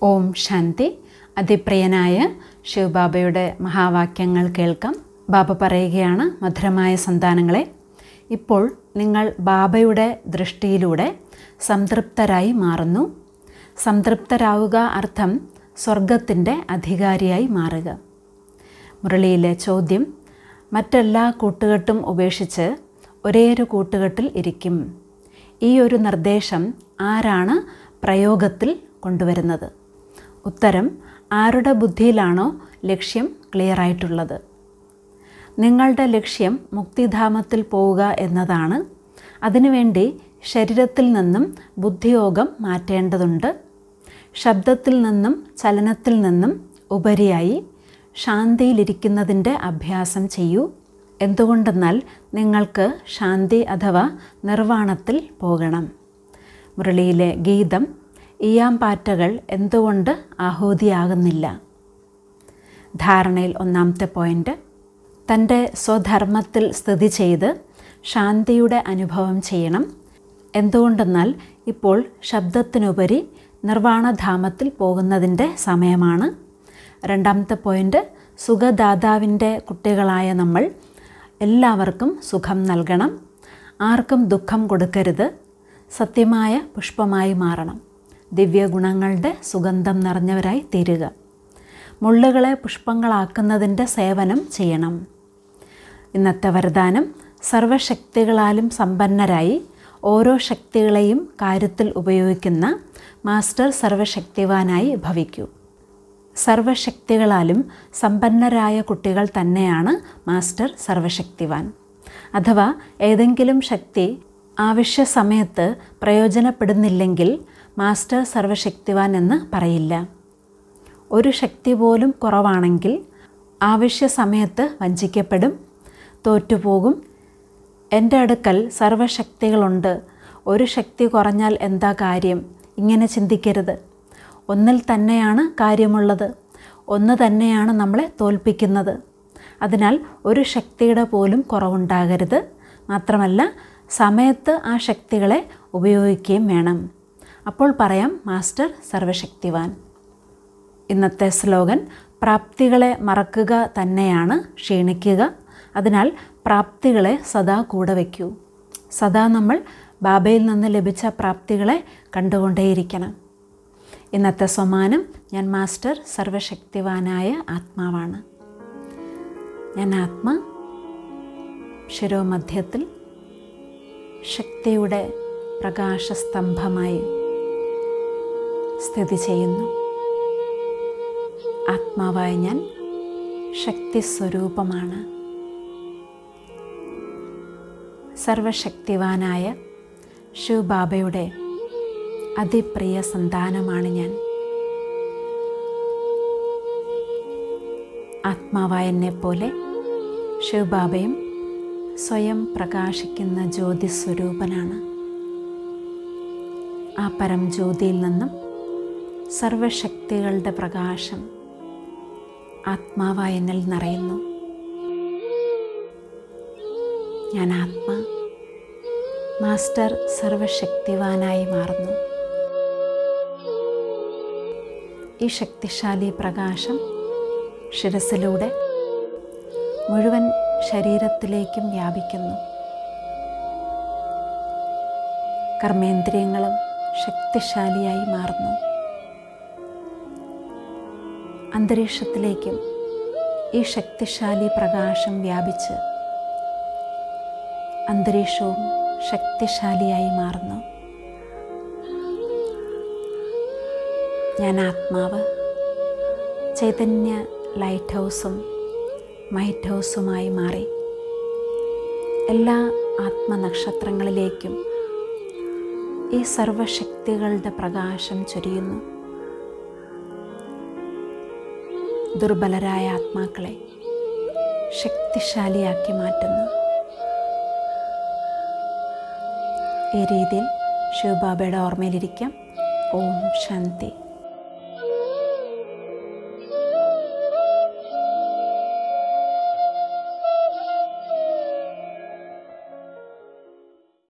ഓം ശാന്തി അതിപ്രിയനായ ശിവബാബയുടെ മഹാവാക്യങ്ങൾ കേൾക്കാം ബാബ പറയുകയാണ് മധുരമായ സന്താനങ്ങളെ ഇപ്പോൾ നിങ്ങൾ ബാബയുടെ ദൃഷ്ടിയിലൂടെ സംതൃപ്തരായി മാറുന്നു സംതൃപ്തരാവുക അർത്ഥം സ്വർഗത്തിൻ്റെ അധികാരിയായി മാറുക മുരളിയിലെ ചോദ്യം മറ്റെല്ലാ കൂട്ടുകെട്ടും ഉപേക്ഷിച്ച് ഒരേയൊരു കൂട്ടുകെട്ടിൽ ഇരിക്കും ഈ ഒരു നിർദ്ദേശം ആരാണ് പ്രയോഗത്തിൽ കൊണ്ടുവരുന്നത് ഉത്തരം ആരുടെ ബുദ്ധിയിലാണോ ലക്ഷ്യം ക്ലിയറായിട്ടുള്ളത് നിങ്ങളുടെ ലക്ഷ്യം മുക്തിധാമത്തിൽ പോവുക എന്നതാണ് അതിനുവേണ്ടി ശരീരത്തിൽ നിന്നും ബുദ്ധിയോഗം മാറ്റേണ്ടതുണ്ട് ശബ്ദത്തിൽ നിന്നും ചലനത്തിൽ നിന്നും ഉപരിയായി ശാന്തിയിലിരിക്കുന്നതിൻ്റെ അഭ്യാസം ചെയ്യൂ എന്തുകൊണ്ടെന്നാൽ നിങ്ങൾക്ക് ശാന്തി അഥവാ നിർവ്വാണത്തിൽ പോകണം മുരളിയിലെ ഗീതം ഇയാംപാറ്റകൾ എന്തുകൊണ്ട് ആഹൂതിയാകുന്നില്ല ധാരണയിൽ ഒന്നാമത്തെ പോയിൻ്റ് തൻ്റെ സ്വധർമ്മത്തിൽ സ്ഥിതി ചെയ്ത് ശാന്തിയുടെ അനുഭവം ചെയ്യണം എന്തുകൊണ്ടെന്നാൽ ഇപ്പോൾ ശബ്ദത്തിനുപരി നിർവ്വാണധാമത്തിൽ പോകുന്നതിൻ്റെ സമയമാണ് രണ്ടാമത്തെ പോയിൻ്റ് സുഖദാതാവിൻ്റെ കുട്ടികളായ നമ്മൾ എല്ലാവർക്കും സുഖം നൽകണം ആർക്കും ദുഃഖം കൊടുക്കരുത് സത്യമായ പുഷ്പമായി മാറണം ദിവ്യഗുണങ്ങളുടെ സുഗന്ധം നിറഞ്ഞവരായി തീരുക മുള്ളുകളെ പുഷ്പങ്ങളാക്കുന്നതിൻ്റെ സേവനം ചെയ്യണം ഇന്നത്തെ വരദാനം സർവശക്തികളാലും സമ്പന്നരായി ഓരോ ശക്തികളെയും കാര്യത്തിൽ ഉപയോഗിക്കുന്ന മാസ്റ്റർ സർവശക്തിവാനായി ഭവിക്കൂ സർവശക്തികളാലും സമ്പന്നരായ കുട്ടികൾ തന്നെയാണ് മാസ്റ്റർ സർവശക്തിവാൻ അഥവാ ഏതെങ്കിലും ശക്തി ആവശ്യ സമയത്ത് പ്രയോജനപ്പെടുന്നില്ലെങ്കിൽ മാസ്റ്റർ സർവശക്തിവാൻ എന്ന് പറയില്ല ഒരു ശക്തി പോലും കുറവാണെങ്കിൽ ആവശ്യ സമയത്ത് വഞ്ചിക്കപ്പെടും തോറ്റുപോകും എൻ്റെ അടുക്കൽ സർവശക്തികളുണ്ട് ഒരു ശക്തി കുറഞ്ഞാൽ എന്താ കാര്യം ഇങ്ങനെ ചിന്തിക്കരുത് ഒന്നിൽ തന്നെയാണ് കാര്യമുള്ളത് ഒന്ന് തന്നെയാണ് നമ്മളെ തോൽപ്പിക്കുന്നത് അതിനാൽ ഒരു ശക്തിയുടെ പോലും കുറവുണ്ടാകരുത് മാത്രമല്ല സമയത്ത് ആ ശക്തികളെ ഉപയോഗിക്കുകയും വേണം അപ്പോൾ പറയാം മാസ്റ്റർ സർവശക്തിവാൻ ഇന്നത്തെ സ്ലോഗൻ പ്രാപ്തികളെ മറക്കുക തന്നെയാണ് ക്ഷീണിക്കുക അതിനാൽ പ്രാപ്തികളെ സദാ കൂടെ വയ്ക്കൂ സദാ നമ്മൾ ബാബയിൽ നിന്ന് ലഭിച്ച പ്രാപ്തികളെ കണ്ടുകൊണ്ടേയിരിക്കണം ഇന്നത്തെ സമ്മാനം ഞാൻ മാസ്റ്റർ സർവശക്തിവാനായ ആത്മാവാണ് ഞാൻ ആത്മ ശിരോമധ്യത്തിൽ ശക്തിയുടെ പ്രകാശസ്തംഭമായി സ്ഥിതി ചെയ്യുന്നു ആത്മാവായ ഞാൻ ശക്തി സ്വരൂപമാണ് സർവശക്തിവാനായ ശിവബാബയുടെ അതിപ്രിയ സന്താനമാണ് ഞാൻ ആത്മാവായ എന്നെപ്പോലെ ശിവബാബയും സ്വയം പ്രകാശിക്കുന്ന ജ്യോതി സ്വരൂപനാണ് ആ പരം ജ്യോതിയിൽ നിന്നും സർവശക്തികളുടെ പ്രകാശം ആത്മാവായ എന്നിൽ നിറയുന്നു ഞാൻ ആത്മാ മാസ്റ്റർ സർവശക്തിവാനായി മാറുന്നു ഈ ശക്തിശാലി പ്രകാശം ശിരസിലൂടെ മുഴുവൻ ശരീരത്തിലേക്കും വ്യാപിക്കുന്നു കർമ്മേന്ദ്രിയങ്ങളും ശക്തിശാലിയായി മാറുന്നു അന്തരീക്ഷത്തിലേക്കും ഈ ശക്തിശാലി പ്രകാശം വ്യാപിച്ച് അന്തരീക്ഷവും ശക്തിശാലിയായി മാറുന്നു ഞാൻ ആത്മാവ് ചൈതന്യ ലൈറ്റ് ഹൗസും മൈറ്റ് ഹൗസുമായി മാറി എല്ലാ ആത്മനക്ഷത്രങ്ങളിലേക്കും ഈ സർവശക്തികളുടെ പ്രകാശം ചൊരിയുന്നു ദുർബലരായ ആത്മാക്കളെ ശക്തിശാലിയാക്കി മാറ്റുന്നു ഈ രീതിയിൽ ശിവബാബയുടെ ഓർമ്മയിലിരിക്കാം ഓം ശാന്തി